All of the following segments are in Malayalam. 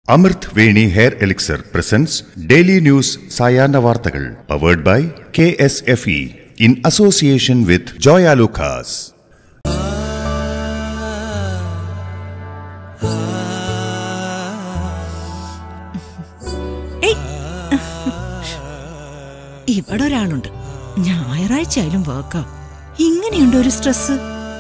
അമൃത് Veni hair elixir presents daily news സായാഹ്ന വാർത്തകൾ powered by K S F E in association with Joyalukkas ഏയ്. ഇവിടെ ഒരാളുണ്ട് ഞായറാഴ്ച ആയാലും വർക്കാ ഇങ്ങനെയുണ്ട് ഒരു സ്ട്രെസ്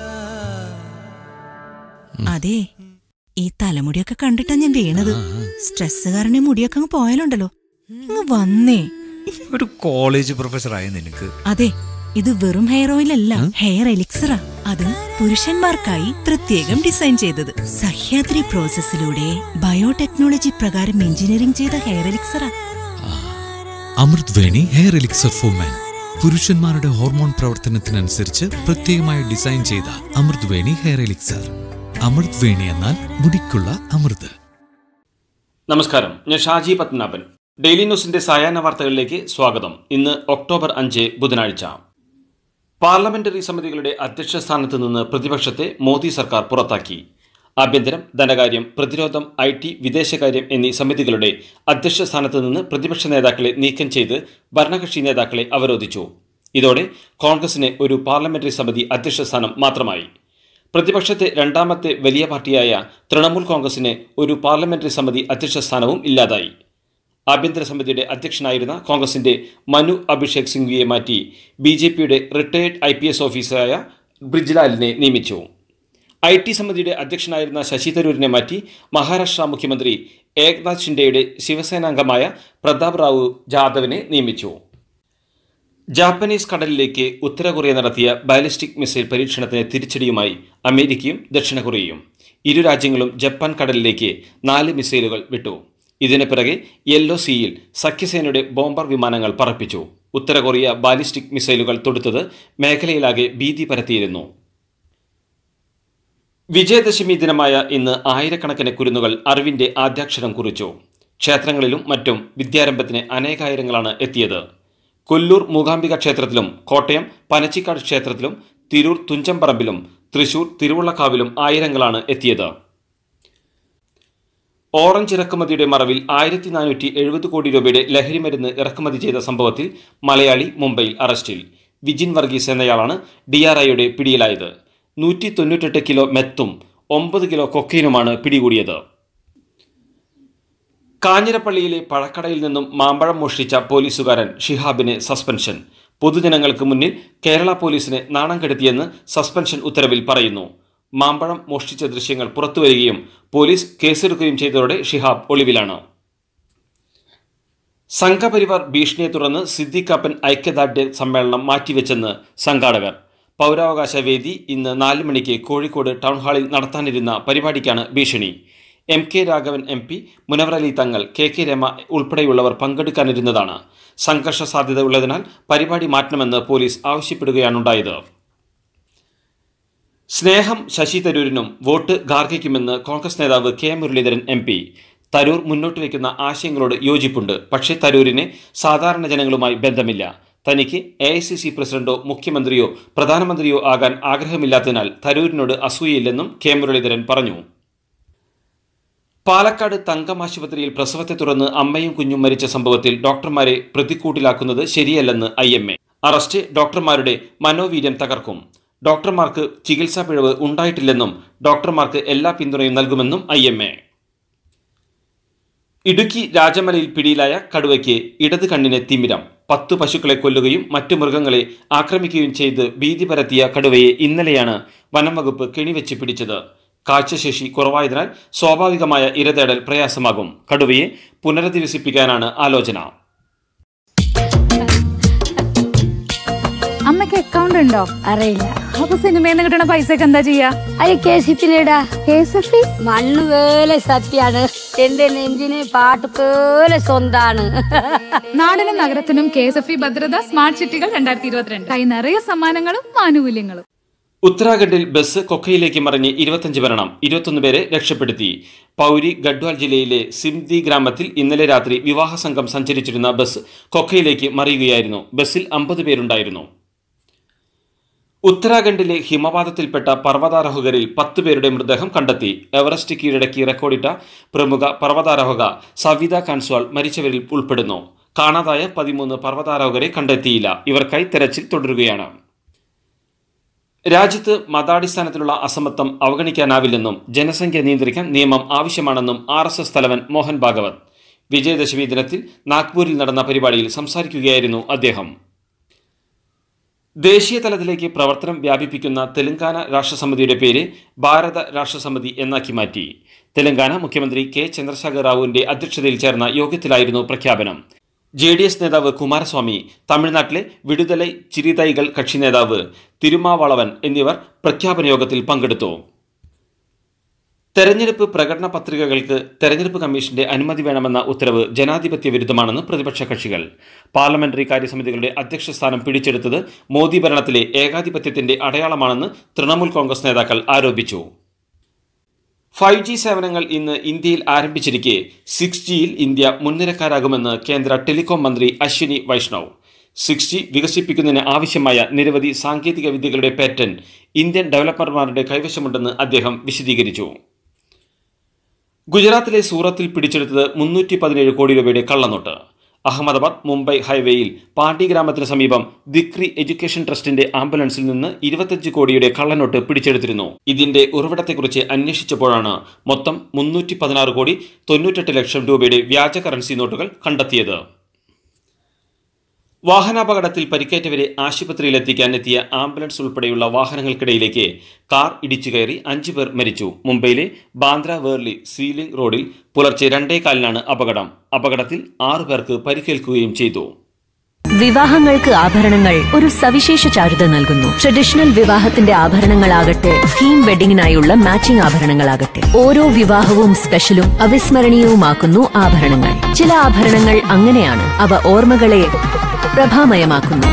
അതെ ഈ തലമുടിയൊക്കെ കണ്ടിട്ടാ ഞാൻ വീണത് സ്ട്രെസ് കാരണം ഈ മുടിയൊക്കെ അങ്ങ് പോയാലുണ്ടല്ലോ ഇങ്ങ് വന്നേ ഒരു കോളേജ് പ്രൊഫസറായ നിനക്ക് അതെ ഇത് വെറും ഹെയർ ഓയിൽ അല്ല ഹെയർ എലിക്സറാ അത് പുരുഷന്മാർക്കായി പ്രത്യേകം ഡിസൈൻ ചെയ്തത് സഹ്യാദ്രി പ്രോസസ്സിലൂടെ ബയോടെക്നോളജി പ്രകാരം എഞ്ചിനീയറിംഗ് ചെയ്ത ഹെയർ എലിക്സറാ Amrut Veni hair elixir for men പുരുഷന്മാരുടെ ഹോർമോൺ പ്രവർത്തനത്തിനനുസരിച്ച് പ്രത്യേകമായി ഡിസൈൻ ചെയ്ത അമൃത് വേണി ഹെയർ എലിക്സർ അമൃത് വേണി എന്നാൽ മുടിക്കുള്ള അമൃത് നമസ്കാരം ഞാൻ ഷാജി പത്മനാഭൻ ഡെയിലി ന്യൂസിന്റെ സായാഹ്ന വാർത്തകളിലേക്ക് സ്വാഗതം ഇന്ന് ഒക്ടോബർ അഞ്ച് ബുധനാഴ്ച പാർലമെന്ററി സമിതികളുടെ അധ്യക്ഷ സ്ഥാനത്ത് നിന്ന് പ്രതിപക്ഷത്തെ മോദി സർക്കാർ പുറത്താക്കി ആഭ്യന്തരം ധനകാര്യം പ്രതിരോധം ഐ ടി വിദേശകാര്യം എന്നീ സമിതികളുടെ അധ്യക്ഷ സ്ഥാനത്ത് നിന്ന് പ്രതിപക്ഷ നേതാക്കളെ നീക്കം ചെയ്ത് ഭരണകക്ഷി നേതാക്കളെ അവരോധിച്ചു ഇതോടെ കോൺഗ്രസിന് ഒരു പാർലമെന്ററി സമിതി അധ്യക്ഷ സ്ഥാനം മാത്രമായി പ്രതിപക്ഷത്തെ രണ്ടാമത്തെ വലിയ പാർട്ടിയായ തൃണമൂൽ കോൺഗ്രസിന് ഒരു പാർലമെന്ററി സമിതി അധ്യക്ഷ സ്ഥാനവും ഇല്ലാതായി ആഭ്യന്തര സമിതിയുടെ അധ്യക്ഷനായിരുന്ന കോൺഗ്രസിന്റെ മനു അഭിഷേക് സിംഗ്വിയെ മാറ്റി ബി ജെ പിയുടെ റിട്ടയേർഡ് ഐ പി എസ് ഓഫീസറായ ബ്രിജ്ലാലിനെ നിയമിച്ചു ഐ ടി സമിതിയുടെ അധ്യക്ഷനായിരുന്ന ശശി തരൂരിനെ മാറ്റി മഹാരാഷ്ട്ര മുഖ്യമന്ത്രി ഏക്നാഥ് ഷിൻഡെയുടെ ശിവസേനാംഗമായ പ്രതാപ് റാവു ജാദവിനെ നിയമിച്ചു ജാപ്പനീസ് കടലിലേക്ക് ഉത്തര കൊറിയ നടത്തിയ ബാലിസ്റ്റിക് മിസൈൽ പരീക്ഷണത്തിന് തിരിച്ചടിയുമായി അമേരിക്കയും ദക്ഷിണ കൊറിയയും ഇരു രാജ്യങ്ങളും ജപ്പാൻ കടലിലേക്ക് നാല് മിസൈലുകൾ വിട്ടു ഇതിന് പിറകെ യെല്ലോ സീയിൽ സഖ്യസേനയുടെ ബോംബർ വിമാനങ്ങൾ പറപ്പിച്ചു ഉത്തര കൊറിയ ബാലിസ്റ്റിക് മിസൈലുകൾ തൊടുത്തത് മേഖലയിലാകെ ഭീതി പരത്തിയിരുന്നു വിജയദശമി ദിനമായ ഇന്ന് ആയിരക്കണക്കിന് കുരുന്നുകൾ അറിവിന്റെ ആദ്യാക്ഷരം കുറിച്ചു ക്ഷേത്രങ്ങളിലും മറ്റും വിദ്യാരംഭത്തിന് അനേകായിരങ്ങളാണ് എത്തിയത് കൊല്ലൂർ മൂകാംബിക ക്ഷേത്രത്തിലും കോട്ടയം പനച്ചിക്കാട് ക്ഷേത്രത്തിലും തിരൂർ തുഞ്ചമ്പറമ്പിലും തൃശൂർ തിരുവുള്ളക്കാവിലും ആയിരങ്ങളാണ് എത്തിയത് ഓറഞ്ച് ഇറക്കുമതിയുടെ മറവിൽ ആയിരത്തി നാനൂറ്റി എഴുപത് കോടി രൂപയുടെ ലഹരിമരുന്ന് ഇറക്കുമതി ചെയ്ത സംഭവത്തിൽ മലയാളി മുംബൈയിൽ അറസ്റ്റിൽ വിജിൻ വർഗീസ് എന്നയാളാണ് ഡിആർഐയുടെ പിടിയിലായത് നൂറ്റി തൊണ്ണൂറ്റെട്ട് കിലോ മെത്തും ഒമ്പത് കിലോ കൊക്കൈനുമാണ് പിടികൂടിയത് കാഞ്ഞിരപ്പള്ളിയിലെ പഴക്കടയിൽ നിന്നും മാമ്പഴം മോഷ്ടിച്ച പോലീസുകാരൻ ഷിഹാബിന് സസ്പെൻഷൻ പൊതുജനങ്ങൾക്ക് മുന്നിൽ കേരള പോലീസിനെ നാണം കെടുത്തിയെന്ന് സസ്പെൻഷൻ ഉത്തരവിൽ പറയുന്നു മാമ്പഴം മോഷ്ടിച്ച ദൃശ്യങ്ങൾ പുറത്തുവരികയും പോലീസ് കേസെടുക്കുകയും ചെയ്തതോടെ ഷിഹാബ് ഒളിവിലാണ് സംഘപരിവാർ ഭീഷണിയെ തുടർന്ന് സിദ്ദിഖാപ്പൻ ഐക്യദാർഢ്യ സമ്മേളനം മാറ്റിവെച്ചെന്ന് സംഘാടകർ പൗരാവകാശ വേദി ഇന്ന് നാല് മണിക്ക് കോഴിക്കോട് ടൗൺ ഹാളിൽ നടത്താനിരുന്ന പരിപാടിക്കാണ് ഭീഷണി M K Raghavan M P Munavvarali Thangal K K Rama ഉൾപ്പെടെയുള്ളവർ പങ്കെടുക്കാനിരുന്നതാണ് സംഘർഷ സാധ്യത ഉള്ളതിനാൽ പരിപാടി മാറ്റണമെന്ന് പോലീസ് ആവശ്യപ്പെടുകയാണുണ്ടായത് സ്നേഹം ശശി തരൂരിനും വോട്ട് ഗാർഹിക്കുമെന്ന് കോൺഗ്രസ് നേതാവ് K Muraleedharan M P Tharoor മുന്നോട്ട് വയ്ക്കുന്ന ആശയങ്ങളോട് യോജിപ്പുണ്ട് പക്ഷേ തരൂരിന് സാധാരണ ജനങ്ങളുമായി ബന്ധമില്ല തനിക്ക് എ ഐ സി സി പ്രസിഡന്റോ മുഖ്യമന്ത്രിയോ പ്രധാനമന്ത്രിയോ ആകാൻ ആഗ്രഹമില്ലാത്തതിനാൽ തരൂരിനോട് അസൂയയില്ലെന്നും കെ മുരളീധരൻ പറഞ്ഞു പാലക്കാട് തങ്കം ആശുപത്രിയിൽ പ്രസവത്തെ തുടർന്ന് അമ്മയും കുഞ്ഞും മരിച്ച സംഭവത്തിൽ ഡോക്ടർമാരെ പ്രതിക്കൂട്ടിലാക്കുന്നത് ശരിയല്ലെന്ന് ഐ എം എ അറസ്റ്റ് ഡോക്ടർമാരുടെ മനോവീര്യം തകർക്കും ഡോക്ടർമാർക്ക് ചികിത്സാ പിഴവ് ഉണ്ടായിട്ടില്ലെന്നും ഡോക്ടർമാർക്ക് എല്ലാ പിന്തുണയും നൽകുമെന്നും ഐ എം എ ഇടുക്കി രാജമലയിൽ പിടിയിലായ കടുവയ്ക്ക് ഇടത് കണ്ണിന് തിമിരം പത്തു പശുക്കളെ കൊല്ലുകയും മറ്റു മൃഗങ്ങളെ ആക്രമിക്കുകയും ചെയ്ത് ഭീതി പരത്തിയ കടുവയെ ഇന്നലെയാണ് വനം വകുപ്പ് കെണിവെച്ച് പിടിച്ചത് കാഴ്ചശേഷി കുറവായതിനാൽ സ്വാഭാവികമായ ഇരതേടൽ പ്രയാസമാകും കടുവയെ പുനരധിവസിപ്പിക്കാനാണ് ആലോചന അമ്മയ്ക്ക് അക്കൗണ്ട് ഉണ്ടോ അറിയില്ല അപ്പൊ സിനിമയിൽ നിന്ന് കിട്ടണ പൈസക്ക് എന്താ ചെയ്യാ അത് കെ സിപ്പിലിടാ കെ എസ് എഫ് മണ്ണ് വേലെ സത്യാണ് എന്റെ നെഞ്ചിന് പാട്ട് പോലെ സ്വന്താണ് നാടിനും നഗരത്തിനും കെ എസ് എഫ് ഇ ഭദ്രത സ്മാർട്ട് സിറ്റികൾ രണ്ടായിരത്തി ഇരുപത്തിരണ്ട് കൈ നിറയെ സമ്മാനങ്ങളും ആനുകൂല്യങ്ങളും ഉത്തരാഖണ്ഡിൽ ബസ് കൊക്കയിലേക്ക് മറിഞ്ഞ് ഇരുപത്തഞ്ച് മരണം ഇരുപത്തൊന്ന് പേരെ രക്ഷപ്പെടുത്തി പൗരി ഗഡ്വാൾ ജില്ലയിലെ സിംദി ഗ്രാമത്തിൽ ഇന്നലെ രാത്രി വിവാഹ സംഘം സഞ്ചരിച്ചിരുന്ന ബസ് കൊക്കയിലേക്ക് മറിയുകയായിരുന്നു ബസ്സിൽ അമ്പത് പേരുണ്ടായിരുന്നു ഉത്തരാഖണ്ഡിലെ ഹിമപാതത്തിൽപ്പെട്ട പർവ്വതാരോഹകരിൽ പത്ത് പേരുടെ മൃതദേഹം കണ്ടെത്തി എവറസ്റ്റ് കീഴടക്കി റെക്കോർഡിട്ട പ്രമുഖ പർവ്വതാരോഹക സവിത കൻസ്വാൾ മരിച്ചവരിൽ ഉൾപ്പെടുന്നു കാണാതായ പതിമൂന്ന് പർവ്വതാരോഹകരെ കണ്ടെത്തിയില്ല ഇവർക്കായി തെരച്ചിൽ തുടരുകയാണ് രാജ്യത്ത് മതാടിസ്ഥാനത്തിലുള്ള അസമത്വം അവഗണിക്കാനാവില്ലെന്നും ജനസംഖ്യ നിയന്ത്രിക്കാൻ നിയമം ആവശ്യമാണെന്നും ആർ എസ് എസ് തലവൻ മോഹൻ ഭാഗവത് വിജയദശമി ദിനത്തിൽ നാഗ്പൂരിൽ നടന്ന പരിപാടിയിൽ സംസാരിക്കുകയായിരുന്നു അദ്ദേഹം ദേശീയ തലത്തിലേക്ക് പ്രവർത്തനം വ്യാപിപ്പിക്കുന്ന തെലങ്കാന രാഷ്ട്രസമിതിയുടെ പേര് ഭാരത രാഷ്ട്രസമിതി എന്നാക്കി മാറ്റി തെലങ്കാന മുഖ്യമന്ത്രി കെ ചന്ദ്രശേഖർ റാവുവിന്റെ അധ്യക്ഷതയിൽ ചേർന്ന യോഗത്തിലായിരുന്നു പ്രഖ്യാപനം ജെ ഡി എസ് നേതാവ് കുമാരസ്വാമി തമിഴ്നാട്ടിലെ വിടുതലൈ ചിരിതൈകൾ കക്ഷി നേതാവ് തിരുമാവളവൻ എന്നിവർ പ്രഖ്യാപന യോഗത്തിൽ പങ്കെടുത്തു തെരഞ്ഞെടുപ്പ് പ്രകടന പത്രികകൾക്ക് തെരഞ്ഞെടുപ്പ് കമ്മീഷന്റെ അനുമതി വേണമെന്ന ഉത്തരവ് ജനാധിപത്യ വിരുദ്ധമാണെന്ന് പ്രതിപക്ഷ കക്ഷികൾ പാർലമെന്ററി കാര്യസമിതികളുടെ അധ്യക്ഷ സ്ഥാനം പിടിച്ചെടുത്തത് മോദി ഭരണത്തിലെ ഏകാധിപത്യത്തിന്റെ അടയാളമാണെന്ന് തൃണമൂൽ കോൺഗ്രസ് നേതാക്കൾ ആരോപിച്ചു ഫൈവ് ജി സേവനങ്ങൾ ഇന്ന് ഇന്ത്യയിൽ ആരംഭിച്ചിരിക്കെ സിക്സ് ജിയിൽ ഇന്ത്യ മുൻനിരക്കാരാകുമെന്ന് കേന്ദ്ര ടെലികോം മന്ത്രി അശ്വിനി വൈഷ്ണവ് സിക്സ് ജി വികസിപ്പിക്കുന്നതിന് ആവശ്യമായ നിരവധി സാങ്കേതിക വിദ്യകളുടെ പാറ്റന്റ് ഇന്ത്യൻ ഡെവലപ്പർമാരുടെ കൈവശമുണ്ടെന്ന് അദ്ദേഹം വിശദീകരിച്ചു ഗുജറാത്തിലെ സൂറത്തിൽ പിടിച്ചെടുത്തത് മുന്നൂറ്റി പതിനേഴ് കോടി രൂപയുടെ കള്ളനോട്ട് അഹമ്മദാബാദ് മുംബൈ ഹൈവേയിൽ പാണ്ടി ഗ്രാമത്തിന് സമീപം ദിക്രി എഡ്യൂക്കേഷൻ ട്രസ്റ്റിന്റെ ആംബുലൻസിൽ നിന്ന് ഇരുപത്തഞ്ച് കോടിയുടെ കള്ളനോട്ട് പിടിച്ചെടുത്തിരുന്നു ഇതിന്റെ ഉറവിടത്തെക്കുറിച്ച് അന്വേഷിച്ചപ്പോഴാണ് മൊത്തം മുന്നൂറ്റി പതിനാറ് കോടി തൊണ്ണൂറ്റെട്ട് ലക്ഷം രൂപയുടെ വ്യാജ കറൻസി നോട്ടുകൾ കണ്ടെത്തിയത് വാഹനാപകടത്തിൽ പരിക്കേറ്റവരെ ആശുപത്രിയിലെത്തിക്കാൻ എത്തിയ ആംബുലൻസ് ഉൾപ്പെടെയുള്ള വാഹനങ്ങൾക്കിടയിലേക്ക് കാർ ഇടിച്ചു കയറി അഞ്ചു പേർ മരിച്ചു മുംബൈയിലെ ബാന്ദ്ര വേർലി സീലിംഗ് റോഡിൽ പുലർച്ചെ രണ്ടേകാലിനാണ് അപകടം അപകടത്തിൽ ആറു പേർക്ക് പരിക്കേൽക്കുകയും ചെയ്തു വിവാഹങ്ങൾക്ക് ആഭരണങ്ങൾ ഒരു സവിശേഷ ചാരുത നൽകുന്നു ട്രഡീഷണൽ വിവാഹത്തിന്റെ ആഭരണങ്ങളാകട്ടെ തീം വെഡിങ്ങിനായുള്ള മാച്ചിംഗ് ആഭരണങ്ങളാകട്ടെ ഓരോ വിവാഹവും സ്പെഷ്യലും അവിസ്മരണീയവുമാക്കുന്നു ആഭരണങ്ങൾ ചില ആഭരണങ്ങൾ അങ്ങനെയാണ് അവ ഓർമ്മകളെ പ്രഭാമയമാക്കുന്നു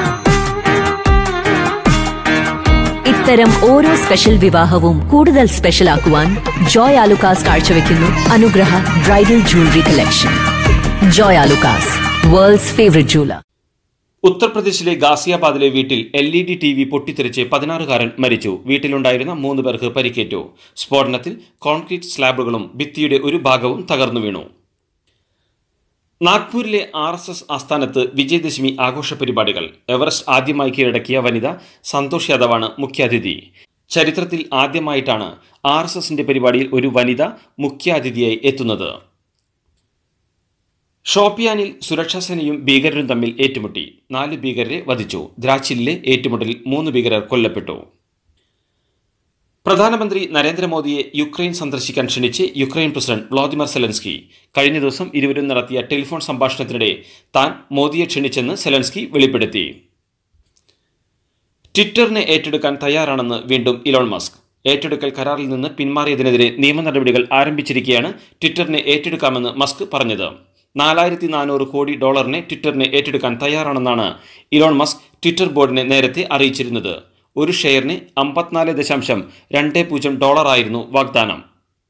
ഇത്തരം ഓരോ സ്പെഷ്യൽ വിവാഹവും കൂടുതൽ സ്പെഷ്യൽ ആക്കുവാൻ ജോയ് ആലുക്കാസ് കാഴ്ചവെക്കുന്നു Anugraha bridal jewellery collection Joy Alukkas world's favourite jeweller ഉത്തർപ്രദേശിലെ ഗാസിയാബാദിലെ വീട്ടിൽ L E D T V പൊട്ടിത്തെറിച്ച് പതിനാറുകാരൻ മരിച്ചു വീട്ടിലുണ്ടായിരുന്ന മൂന്ന് പേർക്ക് പരിക്കേറ്റു സ്ഫോടനത്തിൽ കോൺക്രീറ്റ് സ്ലാബുകളും ഭിത്തിയുടെ ഒരു ഭാഗവും തകർന്നു വീണു നാഗ്പൂരിലെ ആർ എസ് എസ് ആസ്ഥാനത്ത് വിജയദശമി ആഘോഷ പരിപാടികൾ എവറസ്റ്റ് ആദ്യമായി കീഴടക്കിയ വനിത സന്തോഷ് യാദവാണ് മുഖ്യാതിഥി ചരിത്രത്തിൽ ആദ്യമായിട്ടാണ് ആർ എസ് എസിന്റെ പരിപാടിയിൽ ഒരു വനിത മുഖ്യാതിഥിയായി എത്തുന്നത് ഷോപ്പിയാനിൽ സുരക്ഷാസേനയും ഭീകരരും തമ്മിൽ ഏറ്റുമുട്ടി നാല് ഭീകരരെ വധിച്ചു ദ്രാച്ചിലിലെ ഏറ്റുമുട്ടലിൽ മൂന്ന് ഭീകരർ കൊല്ലപ്പെട്ടു പ്രധാനമന്ത്രി നരേന്ദ്രമോദിയെ യുക്രൈൻ സന്ദർശിക്കാൻ ക്ഷണിച്ച് യുക്രൈൻ പ്രസിഡന്റ് വ്ളാദിമിർ സെലൻസ്കി കഴിഞ്ഞ ദിവസം ഇരുവരും നടത്തിയ ടെലിഫോൺ സംഭാഷണത്തിനിടെ താൻ മോദിയെ ക്ഷണിച്ചെന്ന് സെലൻസ്കി വെളിപ്പെടുത്തി ട്വിറ്ററിനെ ഏറ്റെടുക്കാൻ തയ്യാറാണെന്ന് വീണ്ടും ഇലോൺ മസ്ക് ഏറ്റെടുക്കൽ കരാറിൽ നിന്ന് പിന്മാറിയതിനെതിരെ നിയമ നടപടികൾ ആരംഭിച്ചിരിക്കെയാണ് ട്വിറ്ററിനെ ഏറ്റെടുക്കാമെന്ന് മസ്ക് പറഞ്ഞത് നാലായിരത്തി നാനൂറ് കോടി ഡോളറിനെ ട്വിറ്ററിനെ ഏറ്റെടുക്കാൻ തയ്യാറാണെന്നാണ് ഇലോൺ മസ്ക് ട്വിറ്റർ ബോർഡിനെ നേരത്തെ അറിയിച്ചിരുന്നത് ഒരു ഷെയറിന് അമ്പത്തിനാല് ദശാംശം രണ്ട് പൂജ്യം ഡോളറായിരുന്നു വാഗ്ദാനം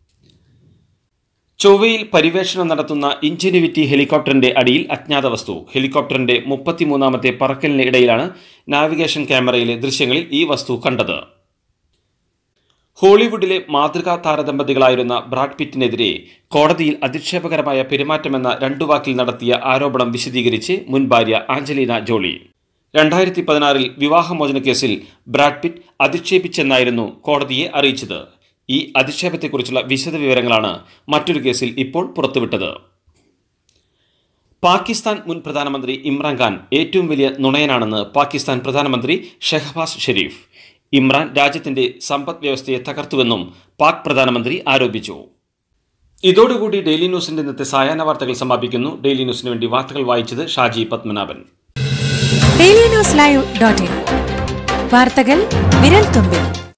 ചൊവ്വയിൽ പരിവേഷണം നടത്തുന്ന ഇൻജനിവിറ്റി ഹെലികോപ്റ്ററിന്റെ അടിയിൽ അജ്ഞാത വസ്തു ഹെലികോപ്റ്ററിന്റെ മുപ്പത്തിമൂന്നാമത്തെ പറക്കലിന് ഇടയിലാണ് നാവിഗേഷൻ ക്യാമറയിലെ ദൃശ്യങ്ങളിൽ ഈ വസ്തു കണ്ടത് ഹോളിവുഡിലെ മാതൃകാ താരദമ്പതികളായിരുന്ന ബ്രാഡ് പിറ്റിനെതിരെ കോടതിയിൽ അധിക്ഷേപകരമായ പെരുമാറ്റമെന്ന രണ്ടു വാക്കിൽ നടത്തിയ ആരോപണം വിശദീകരിച്ച് മുൻ ഭാര്യ ആഞ്ചലീന ജോളി രണ്ടായിരത്തി പതിനാറിൽ വിവാഹമോചന കേസിൽ ബ്രാഡ് പിറ്റ് അധിക്ഷേപിച്ചെന്നായിരുന്നു കോടതിയെ അറിയിച്ചത് ഈ അധിക്ഷേപത്തെക്കുറിച്ചുള്ള വിശദവിവരങ്ങളാണ് മറ്റൊരു കേസിൽ ഇപ്പോൾ പുറത്തുവിട്ടത് പാകിസ്ഥാൻ മുൻ പ്രധാനമന്ത്രി ഇമ്രാൻഖാൻ ഏറ്റവും വലിയ നുണയനാണെന്ന് പാകിസ്ഥാൻ പ്രധാനമന്ത്രി ഷെഹബാസ് ഷെരീഫ് ഇമ്രാൻ രാജ്യത്തിന്റെ സമ്പദ് വ്യവസ്ഥയെ തകർത്തുവെന്നും പാക് പ്രധാനമന്ത്രി ആരോപിച്ചു ഇതോടുകൂടി ഡെയിലി ന്യൂസിന്റെ ഇന്നത്തെ സായാഹ്ന വാർത്തകൾ സമാപിക്കുന്നു ഡെയിലി ന്യൂസിന് വേണ്ടി വാർത്തകൾ വായിച്ചത് Shaji Padmanabhan daily news live dot in വാർത്തകൾ വിരൽ തുമ്പിൽ